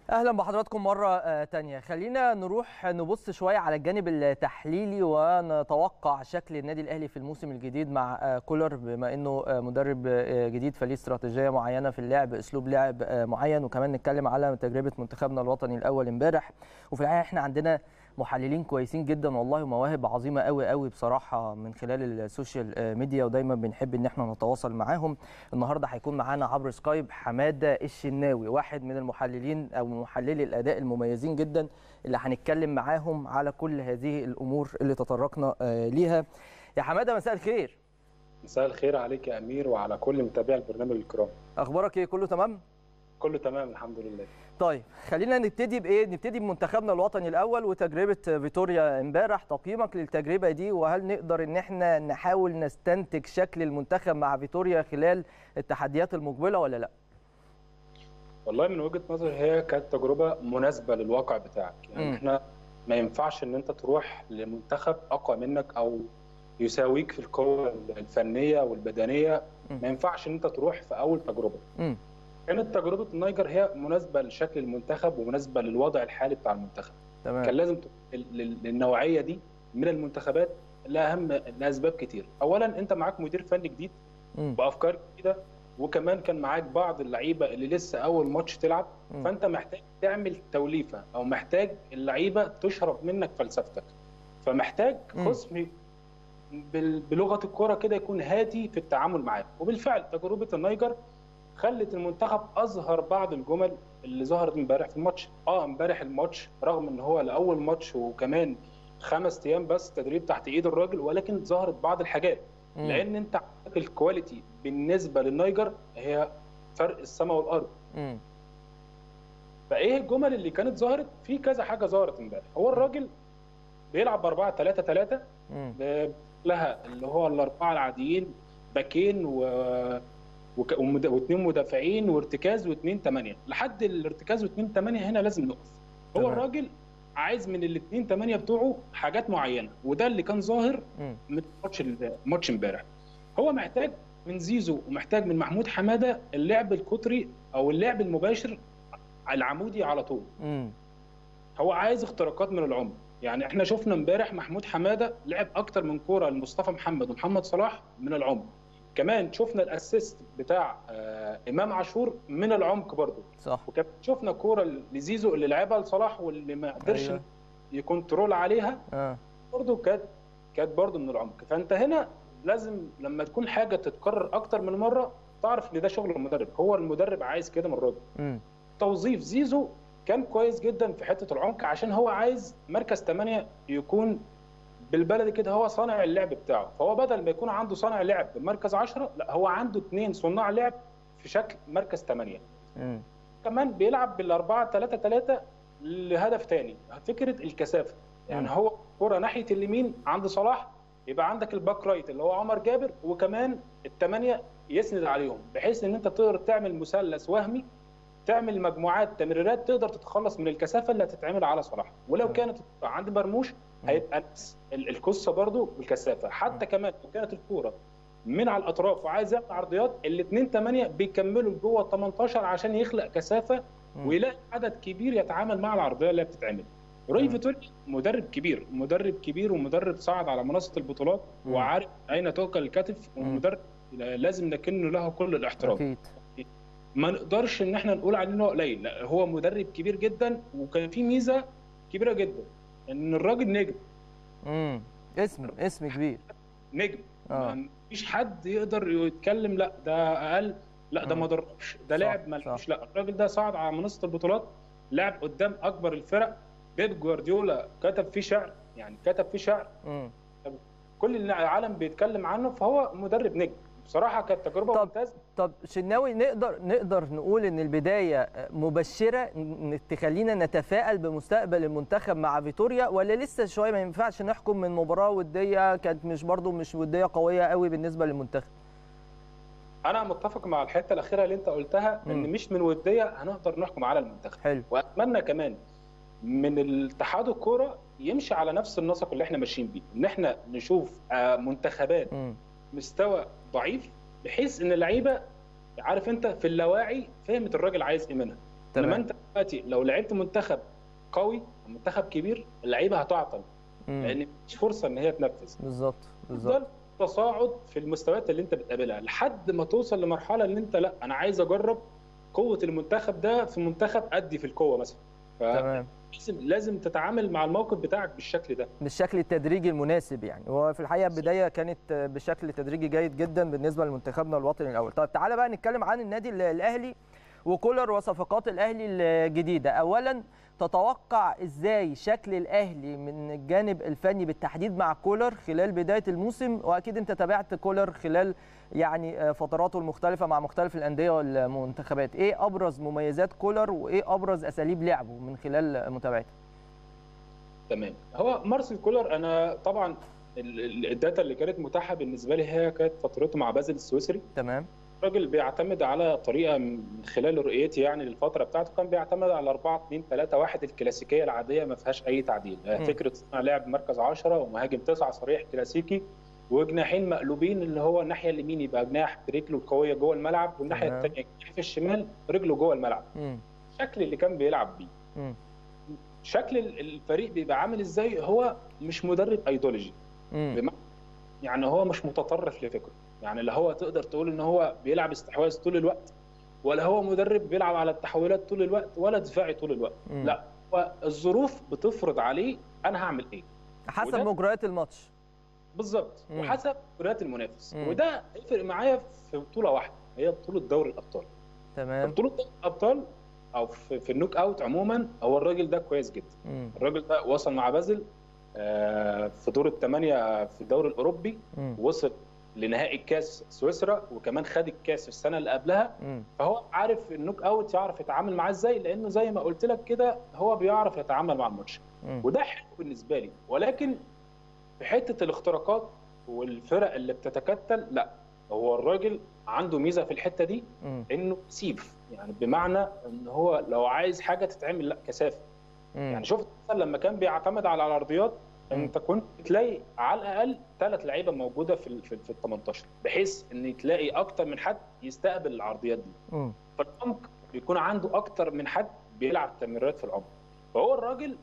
اهلا بحضراتكم مره تانية خلينا نروح نبص شويه على الجانب التحليلي ونتوقع شكل النادي الاهلي في الموسم الجديد مع كولر بما انه مدرب جديد فليه استراتيجيه معينه في اللعب اسلوب لعب معين وكمان نتكلم على تجربه منتخبنا الوطني الاول امبارح وفي الحقيقه احنا عندنا محللين كويسين جدا والله ومواهب عظيمه قوي قوي بصراحه من خلال السوشيال ميديا ودايما بنحب ان احنا نتواصل معاهم النهارده هيكون معانا عبر سكايب حماده الشناوي واحد من المحللين او محللي الاداء المميزين جدا اللي هنتكلم معاهم على كل هذه الامور اللي تطرقنا ليها يا حماده مساء الخير مساء الخير عليك يا امير وعلى كل متابعي البرنامج الكرام اخبارك ايه كله تمام كله تمام الحمد لله طيب خلينا نبتدي بايه نبتدي بمنتخبنا الوطني الاول وتجربه فيتوريا امبارح تقييمك للتجربه دي وهل نقدر ان احنا نحاول نستنتج شكل المنتخب مع فيتوريا خلال التحديات المقبله ولا لا والله من وجهه نظري هي كانت تجربه مناسبه للواقع بتاعك يعني م. احنا ما ينفعش ان انت تروح لمنتخب اقوى منك او يساويك في القوه الفنيه والبدنيه م. ما ينفعش ان انت تروح في اول تجربه م. كانت تجربه النيجر هي مناسبه لشكل المنتخب ومناسبه للوضع الحالي بتاع المنتخب تمام. كان لازم للنوعيه دي من المنتخبات لاهم لاسباب كتير اولا انت معاك مدير فني جديد م. بافكار جديده وكمان كان معاك بعض اللعيبه اللي لسه اول ماتش تلعب م. فانت محتاج تعمل توليفه او محتاج اللعيبه تشرب منك فلسفتك فمحتاج خصم بلغه الكوره كده يكون هادي في التعامل معاك وبالفعل تجربه النيجر خلت المنتخب اظهر بعض الجمل اللي ظهرت امبارح في الماتش اه امبارح الماتش رغم ان هو لاول ماتش وكمان خمس ايام بس تدريب تحت ايد الراجل ولكن ظهرت بعض الحاجات مم. لان انت عندك الكواليتي بالنسبه للنيجر هي فرق السماء والارض مم. فايه الجمل اللي كانت ظهرت في كذا حاجه ظهرت امبارح هو الراجل بيلعب ب 4 3 3 لها اللي هو الاربعه العاديين باكين و واثنين مدافعين وارتكاز واثنين ثمانيه لحد الارتكاز واثنين ثمانيه هنا لازم نقف هو تمام. الراجل عايز من الاثنين ثمانيه بتوعه حاجات معينه وده اللي كان ظاهر من ماتش الماتش امبارح هو محتاج من زيزو ومحتاج من محمود حماده اللعب القطري او اللعب المباشر العمودي على طول م. هو عايز اختراقات من العمق يعني احنا شفنا امبارح محمود حماده لعب اكتر من كوره لمصطفى محمد ومحمد صلاح من العمق كمان شفنا الاسيست بتاع آه امام عاشور من العمق برضه صح وكمان شفنا كوره لزيزو اللي لعبها لصلاح واللي ما قدرش أيوة. يكنترول عليها آه. برضه كانت كانت برضه من العمق فانت هنا لازم لما تكون حاجه تتكرر اكتر من مره تعرف ان ده شغل المدرب هو المدرب عايز كده من الراجل توظيف زيزو كان كويس جدا في حته العمق عشان هو عايز مركز 8 يكون بالبلدي كده هو صانع اللعب بتاعه فهو بدل ما يكون عنده صانع لعب بمركز 10 لا هو عنده اثنين صناع لعب في شكل مركز 8 م. كمان بيلعب بالأربعة 3 3 لهدف ثاني فكره الكثافه يعني م. هو كره ناحيه اليمين عند صلاح يبقى عندك الباك رايت اللي هو عمر جابر وكمان الثمانيه يسند عليهم بحيث ان انت تقدر تعمل مثلث وهمي تعمل مجموعات تمريرات تقدر تتخلص من الكثافه اللي هتتعمل على صلاح ولو م. كانت عند مرموش هيبقى نفس القصه برضو بالكثافه حتى كمان لو كانت الكوره من على الاطراف وعايز يعمل عرضيات الاثنين 8 بيكملوا جوه ال 18 عشان يخلق كثافه ويلاقي عدد كبير يتعامل مع العرضيه اللي بتتعمل روي فيتوري مدرب كبير مدرب كبير ومدرب صعد على منصه البطولات وعارف اين توكل الكتف ومدرب لازم نكن له كل الاحترام أكيد. ما نقدرش ان احنا نقول عليه ان هو قليل لا هو مدرب كبير جدا وكان في ميزه كبيره جدا ان الراجل نجم امم اسم اسم كبير نجم آه. مفيش حد يقدر يتكلم لا ده اقل لا ده ما دربش ده لعب ملوش لا الراجل ده صعد على منصه البطولات لعب قدام اكبر الفرق بيب جوارديولا كتب فيه شعر يعني كتب فيه شعر مم. كل العالم بيتكلم عنه فهو مدرب نجم بصراحه كانت تجربه طب ممتازه طب شناوي نقدر نقدر نقول ان البدايه مبشره تخلينا نتفائل بمستقبل المنتخب مع فيتوريا ولا لسه شويه ما ينفعش نحكم من مباراه وديه كانت مش برضو مش وديه قويه قوي بالنسبه للمنتخب انا متفق مع الحته الاخيره اللي انت قلتها ان مش من وديه هنقدر نحكم على المنتخب حلو واتمنى كمان من الاتحاد الكوره يمشي على نفس النسق اللي احنا ماشيين بيه ان احنا نشوف منتخبات م. مستوى ضعيف بحيث ان اللعيبه عارف انت في اللاواعي فهمت الراجل عايز ايه منها انما انت دلوقتي لو لعبت منتخب قوي منتخب كبير اللعيبه هتعطل لان مفيش فرصه ان هي تنفذ بالظبط بالظبط تصاعد في المستويات اللي انت بتقابلها لحد ما توصل لمرحله ان انت لا انا عايز اجرب قوه المنتخب ده في منتخب ادي في القوه مثلا تمام لازم لازم تتعامل مع الموقف بتاعك بالشكل ده بالشكل التدريجي المناسب يعني هو في الحقيقه البدايه كانت بشكل تدريجي جيد جدا بالنسبه لمنتخبنا الوطني الاول طيب تعالى بقى نتكلم عن النادي الاهلي وكولر وصفقات الاهلي الجديده اولا تتوقع ازاي شكل الاهلي من الجانب الفني بالتحديد مع كولر خلال بدايه الموسم واكيد انت تابعت كولر خلال يعني فتراته المختلفه مع مختلف الانديه والمنتخبات ايه ابرز مميزات كولر وايه ابرز اساليب لعبه من خلال متابعتك تمام هو مارسيل كولر انا طبعا الداتا اللي كانت متاحه بالنسبه لي هي كانت فترته مع بازل السويسري تمام الراجل بيعتمد على طريقه من خلال رؤيتي يعني للفتره بتاعته كان بيعتمد على 4 2 3 1 الكلاسيكيه العاديه ما فيهاش اي تعديل م. فكره صنع لعب مركز 10 ومهاجم 9 صريح كلاسيكي وجناحين مقلوبين اللي هو الناحيه اليمين يبقى جناح برجله القويه جوه الملعب والناحيه الثانيه جناح في الشمال رجله جوه الملعب م. الشكل اللي كان بيلعب بيه م. شكل الفريق بيبقى عامل ازاي هو مش مدرب ايديولوجي يعني هو مش متطرف لفكره يعني اللي هو تقدر تقول ان هو بيلعب استحواذ طول الوقت ولا هو مدرب بيلعب على التحولات طول الوقت ولا دفاعي طول الوقت مم. لا هو الظروف بتفرض عليه انا هعمل ايه حسب وده- مجريات الماتش بالظبط مم. وحسب مجريات المنافس مم. وده يفرق معايا في بطوله واحده هي بطوله دوري الابطال تمام بطوله دوري الابطال او في, في النوك اوت عموما هو الراجل ده كويس جدا مم. الراجل ده وصل مع بازل آه، في دور الثمانيه في الدوري الاوروبي مم. وصل لنهائي الكاس سويسرا وكمان خد الكاس السنه اللي قبلها مم. فهو عارف النوك اوت يعرف يتعامل معاه ازاي لانه زي ما قلت لك كده هو بيعرف يتعامل مع الماتش مم. وده حلو بالنسبه لي ولكن في حته الاختراقات والفرق اللي بتتكتل لا هو الراجل عنده ميزه في الحته دي مم. انه سيف يعني بمعنى ان هو لو عايز حاجه تتعمل لا كثافه مم. يعني شفت مثلا لما كان بيعتمد على العرضيات مم. انت كنت تلاقي على الاقل ثلاث لعيبه موجوده في ال- في ال 18 بحيث ان تلاقي اكتر من حد يستقبل العرضيات دي مم. فالعمق بيكون عنده اكتر من حد بيلعب تمريرات في العمق فهو الراجل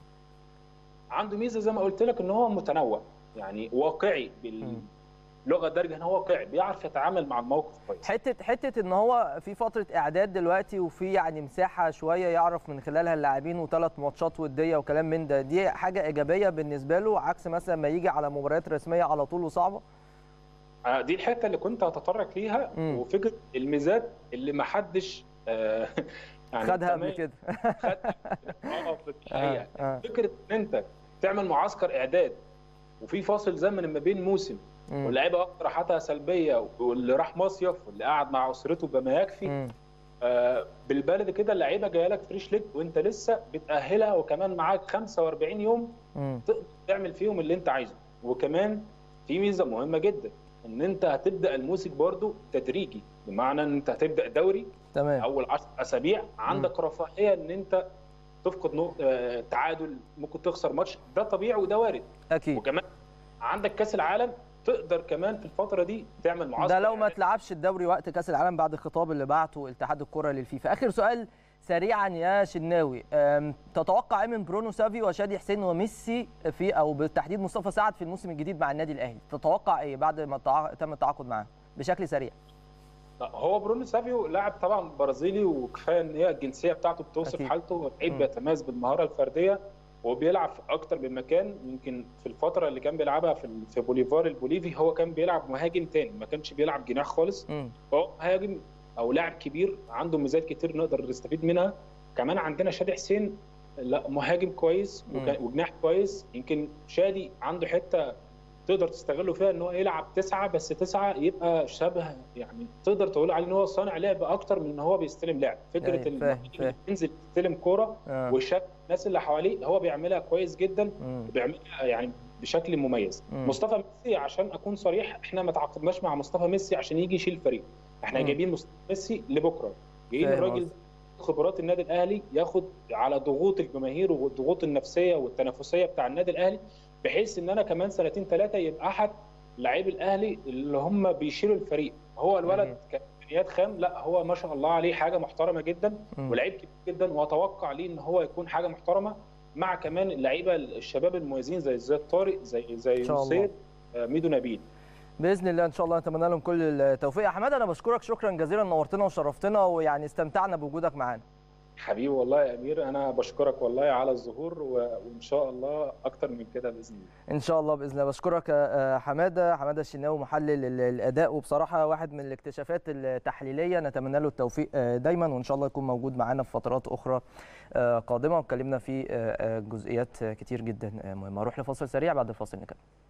عنده ميزه زي ما قلت لك ان هو متنوع يعني واقعي مم. باللغه الدارجه ان هو واقعي بيعرف يتعامل مع الموقف كويس حته حته ان هو في فتره اعداد دلوقتي وفي يعني مساحه شويه يعرف من خلالها اللاعبين وثلاث ماتشات وديه وكلام من ده دي حاجه ايجابيه بالنسبه له عكس مثلا ما يجي على مباريات رسميه على طول وصعبه آه، دي الحته اللي كنت هتطرق ليها مم. وفكره الميزات اللي ما حدش آه، يعني خدها قبل تمام، كده خدها اه في الحقيقه آه، آه. فكره ان انت تعمل معسكر اعداد وفي فاصل زمن ما بين موسم مم. واللعيبه واخده راحتها سلبيه واللي راح مصيف واللي قاعد مع اسرته بما يكفي مم. آه بالبلد كده اللعيبه جايه لك فريش ليج وانت لسه بتاهلها وكمان معاك 45 يوم مم. تقدر تعمل فيهم اللي انت عايزه وكمان في ميزه مهمه جدا ان انت هتبدا الموسم برضو تدريجي بمعنى ان انت هتبدا دوري تمام اول 10 اسابيع عندك رفاهيه ان انت تفقد نق... آه، تعادل ممكن تخسر ماتش ده طبيعي وده وارد اكيد وكمان عندك كاس العالم تقدر كمان في الفتره دي تعمل معسكر ده لو ما إعداد. تلعبش الدوري وقت كاس العالم بعد الخطاب اللي بعته اتحاد الكره للفيفا اخر سؤال سريعا يا شناوي أم، تتوقع ايه من برونو سافي وشادي حسين وميسي في او بالتحديد مصطفى سعد في الموسم الجديد مع النادي الاهلي تتوقع ايه بعد ما تع- تم التعاقد معاه بشكل سريع لا، هو برونو سافيو لاعب طبعا برازيلي وكفايه ان هي الجنسيه بتاعته بتوصف أكيد. حالته هو لعيب مم. بيتميز بالمهاره الفرديه وبيلعب في اكتر من مكان يمكن في الفتره اللي كان بيلعبها في ال- في بوليفار البوليفي هو كان بيلعب مهاجم تاني ما كانش بيلعب جناح خالص مم. فهو مهاجم او لاعب كبير عنده ميزات كتير نقدر نستفيد منها كمان عندنا شادي حسين لا مهاجم كويس وكان- وجناح كويس يمكن شادي عنده حته تقدر تستغله فيها ان هو يلعب تسعه بس تسعه يبقى شبه يعني تقدر تقول عليه ان هو صانع لعب اكتر من ان هو بيستلم لعب فكره أيوة، المهاجم فاهم، اللي فاهم. بينزل يستلم كوره آه. وشاف الناس اللي حواليه هو بيعملها كويس جدا مم. وبيعملها يعني بشكل مميز مم. مصطفى ميسي عشان اكون صريح احنا ما تعاقدناش مع مصطفى ميسي عشان يجي يشيل الفريق احنا مم. جايبين مصطفى ميسي لبكره جايين فاهم الراجل قصدك. ده خبرات النادي الاهلي ياخد على ضغوط الجماهير والضغوط النفسيه والتنافسيه بتاع النادي الاهلي بحيث ان انا كمان سنتين ثلاثه يبقى احد لاعبي الاهلي اللي هم بيشيلوا الفريق هو الولد جميل. كان امكانيات خام لا هو ما شاء الله عليه حاجه محترمه جدا مم. ولعيب كبير جدا واتوقع ليه ان هو يكون حاجه محترمه مع كمان اللعيبه الشباب المميزين زي زياد طارق زي زي إن شاء الله. نصير آه، ميدو نبيل باذن الله ان شاء الله نتمنى لهم كل التوفيق يا حماده انا بشكرك شكرا جزيلا نورتنا وشرفتنا ويعني استمتعنا بوجودك معانا حبيبي والله يا امير انا بشكرك والله على الظهور و- وان شاء الله اكتر من كده باذن الله ان شاء الله باذن الله بشكرك يا حماده حماده الشناوي محلل ال- الاداء وبصراحه واحد من الاكتشافات التحليليه نتمنى له التوفيق آه، دايما وان شاء الله يكون موجود معانا في فترات اخرى آه، قادمه واتكلمنا في آه، آه، جزئيات كتير جدا آه، مهمه اروح لفاصل سريع بعد الفاصل نكمل